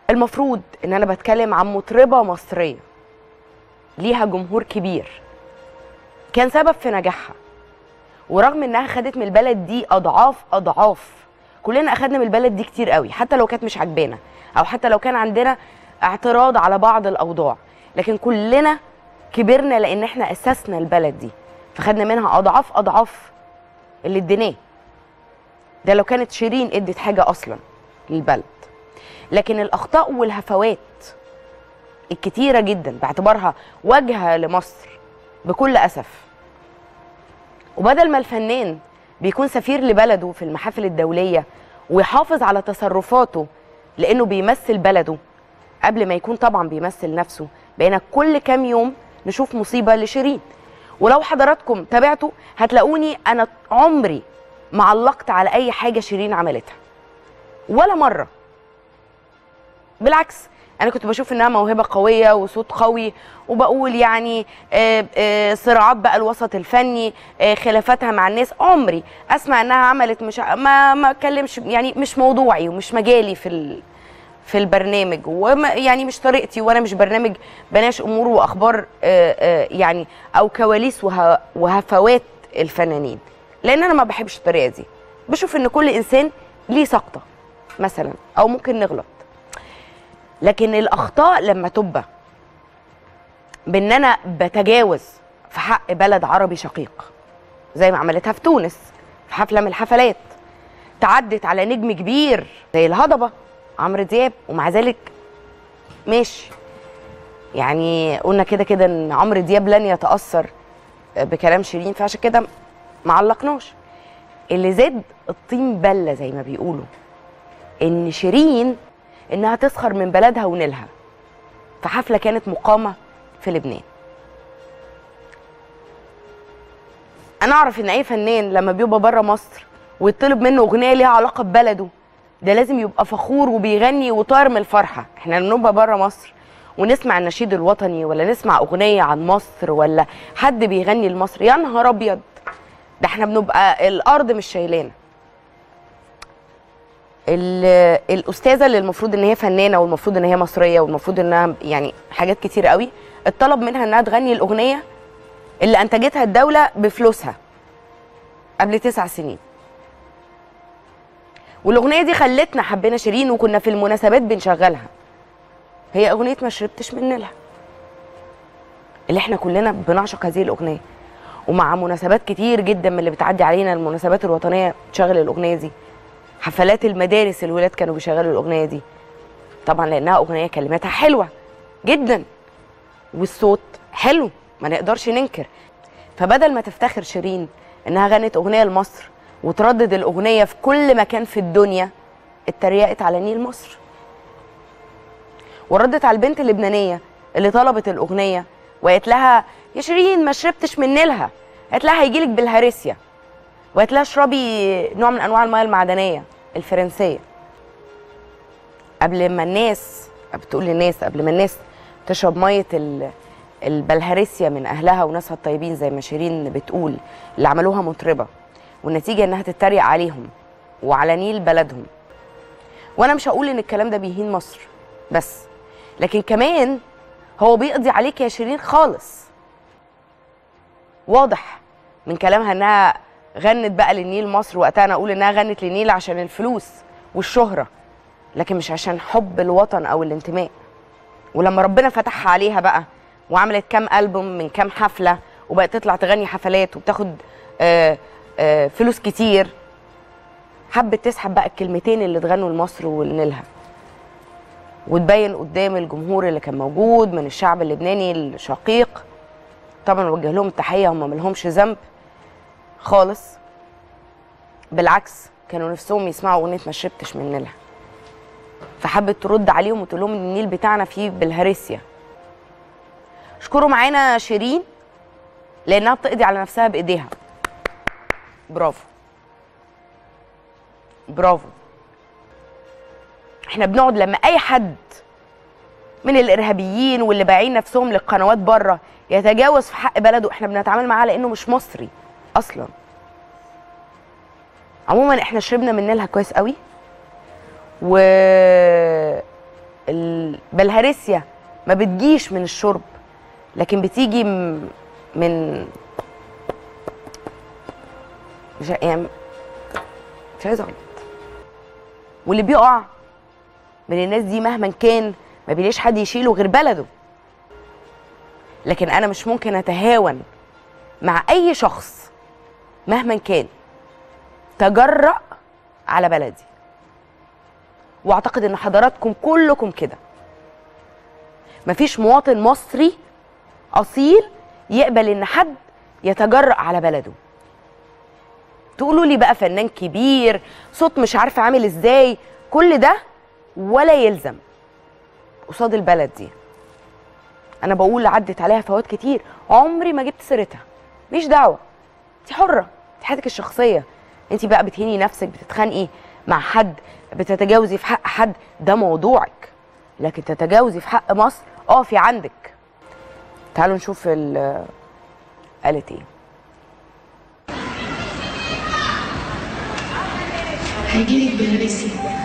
المفروض ان انا بتكلم عن مطربه مصريه ليها جمهور كبير كان سبب في نجاحها ورغم انها خدت من البلد دي اضعاف اضعاف كلنا اخدنا من البلد دي كتير قوي حتى لو كانت مش عاجبانا او حتى لو كان عندنا اعتراض على بعض الاوضاع لكن كلنا كبرنا لان احنا اسسنا البلد دي فخدنا منها اضعاف اضعاف اللي اديناه ده لو كانت شيرين ادت حاجه اصلا للبلد لكن الاخطاء والهفوات الكتيره جدا باعتبارها واجهه لمصر بكل اسف وبدل ما الفنان بيكون سفير لبلده في المحافل الدوليه ويحافظ على تصرفاته لانه بيمثل بلده قبل ما يكون طبعا بيمثل نفسه بقينا كل كام يوم نشوف مصيبه لشيرين ولو حضراتكم تابعتوا هتلاقوني انا عمري ما علقت على اي حاجه شيرين عملتها ولا مره بالعكس انا كنت بشوف انها موهبه قويه وصوت قوي وبقول يعني آه، آه، صراعات بقى الوسط الفني آه، خلافاتها مع الناس عمري اسمع انها عملت مش ما ما اتكلمش يعني مش موضوعي ومش مجالي في ال في البرنامج وما يعني مش طريقتي وانا مش برنامج بناقش امور واخبار آه، آه، يعني او كواليس وه- وهفوات الفنانين لان انا ما بحبش الطريقه دي بشوف ان كل انسان ليه سقطه مثلا او ممكن نغلط لكن الاخطاء لما تبقى بان انا بتجاوز في حق بلد عربي شقيق زي ما عملتها في تونس في حفله من الحفلات تعدت على نجم كبير زي الهضبه عمرو دياب ومع ذلك ماشي يعني قلنا كده كده ان عمرو دياب لن يتاثر بكلام شيرين فعشان كده ما علقناش اللي زاد الطين بله زي ما بيقولوا ان شيرين انها تسخر من بلدها ونيلها في حفله كانت مقامه في لبنان انا اعرف ان اي فنان لما بيبقى بره مصر ويطلب منه اغنيه ليها علاقه ببلده ده لازم يبقى فخور وبيغني وطاير من الفرحه احنا لما نبقى بره مصر ونسمع النشيد الوطني ولا نسمع اغنيه عن مصر ولا حد بيغني لمصر يا نهار ابيض ده احنا بنبقى الارض مش شايلانا ال- الاستاذه اللي المفروض ان هي فنانه والمفروض ان هي مصريه والمفروض انها يعني حاجات كتير قوي اتطلب منها انها تغني الاغنيه اللي انتجتها الدوله بفلوسها قبل تسع سنين والاغنيه دي خلتنا حبينا شيرين وكنا في المناسبات بنشغلها هي اغنيه ما شربتش من نيلها اللي احنا كلنا بنعشق هذه الاغنيه ومع مناسبات كتير جدا من اللي بتعدي علينا المناسبات الوطنيه تشغل الاغنيه دي حفلات المدارس الولاد كانوا بيشغلوا الاغنيه دي طبعا لانها اغنيه كلماتها حلوه جدا والصوت حلو ما نقدرش ننكر فبدل ما تفتخر شيرين انها غنت اغنيه لمصر وتردد الاغنيه في كل مكان في الدنيا اتريقت على نيل مصر وردت على البنت اللبنانيه اللي طلبت الاغنيه وقالت لها يا شيرين ما شربتش من نيلها قالت لها هيجيلك بالهارسيا وقالت لها اشربي نوع من انواع المياه المعدنيه الفرنسيه قبل ما الناس بتقول للناس قبل ما الناس تشرب ميه ال- البلهارسيا من اهلها وناسها الطيبين زي ما شيرين بتقول اللي عملوها مطربه والنتيجه انها تتريق عليهم وعلى نيل بلدهم وانا مش هقول ان الكلام ده بيهين مصر بس لكن كمان هو بيقضي عليك يا شيرين خالص واضح من كلامها انها غنت بقى للنيل مصر وقتها انا اقول انها غنت للنيل عشان الفلوس والشهره لكن مش عشان حب الوطن او الانتماء ولما ربنا فتحها عليها بقى وعملت كام البوم من كام حفله وبقت تطلع تغني حفلات وبتاخد آه آه فلوس كتير حبت تسحب بقى الكلمتين اللي اتغنوا لمصر ولنيلها وتبين قدام الجمهور اللي كان موجود من الشعب اللبناني الشقيق طبعا وجه لهم التحيه هم ملهمش ذنب خالص بالعكس كانوا نفسهم يسمعوا اغنيه ما شربتش من نيلها فحبت ترد عليهم وتقول لهم ان النيل بتاعنا فيه بالهارسيا اشكروا معانا شيرين لانها بتقضي على نفسها بايديها برافو برافو احنا بنقعد لما اي حد من الارهابيين واللي بايعين نفسهم للقنوات بره يتجاوز في حق بلده احنا بنتعامل معاه لانه مش مصري اصلا عموما احنا شربنا من نيلها كويس قوي و بلهارسيا ما بتجيش من الشرب لكن بتيجي م- من مش يعني مش عايزه اغلط واللي بيقع من الناس دي مهما كان ما بيلاقيش حد يشيله غير بلده لكن انا مش ممكن اتهاون مع اي شخص مهما كان تجرأ على بلدي واعتقد ان حضراتكم كلكم كده مفيش مواطن مصري اصيل يقبل ان حد يتجرأ على بلده تقولوا لي بقى فنان كبير صوت مش عارفه عامل ازاي كل ده ولا يلزم قصاد البلد دي انا بقول عدت عليها فوات كتير عمري ما جبت سيرتها مش دعوه انت حره دي حياتك الشخصيه انت بقى بتهيني نفسك بتتخانقي مع حد بتتجاوزي في حق حد ده موضوعك لكن تتجاوزي في حق مصر اقفي عندك تعالوا نشوف ال- قالت ايه هيجيلك بلاريسيا